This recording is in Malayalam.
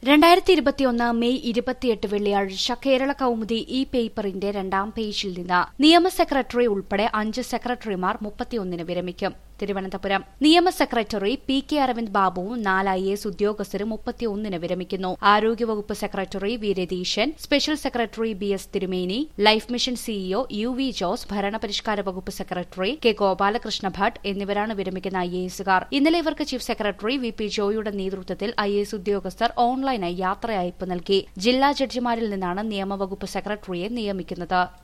രണ്ടായിരത്തി ഇരുപത്തിയൊന്ന് മെയ് ഇരുപത്തിയെട്ട് വെള്ളിയാഴ്ച കേരള കൌമുദി ഈ പേപ്പറിന്റെ രണ്ടാം പേജിൽ നിന്ന് നിയമ സെക്രട്ടറി ഉൾപ്പെടെ അഞ്ച് സെക്രട്ടറിമാർ മുപ്പത്തിയൊന്നിന് വിരമിക്കും തിരുവനന്തപുരം നിയമ സെക്രട്ടറി പി കെ അരവിന്ദ് ബാബുവും നാല് ഐ എസ് ഉദ്യോഗസ്ഥരും മുപ്പത്തിയൊന്നിന് വിരമിക്കുന്നു ആരോഗ്യവകുപ്പ് secretary V Ratheeshan special secretary B S Thirumeni life mission CEO U V Jose ഭരണപരിഷ്കാര വകുപ്പ് സെക്രട്ടറി കെ ഗോപാലകൃഷ്ണ ഭട്ട് എന്നിവരാണ് വിരമിക്കുന്ന ഐ എസുകാർ ഇന്നലെ ഇവർക്ക് ചീഫ് സെക്രട്ടറി വി പി ജോയിയുടെ നേതൃത്വത്തിൽ ഐ എസ് ഉദ്യോഗസ്ഥർ ഓൺലൈനായി യാത്രയയപ്പ് നൽകി ജില്ലാ ജഡ്ജിമാരിൽ നിന്നാണ് നിയമവകുപ്പ് സെക്രട്ടറിയെ നിയമിക്കുന്നത്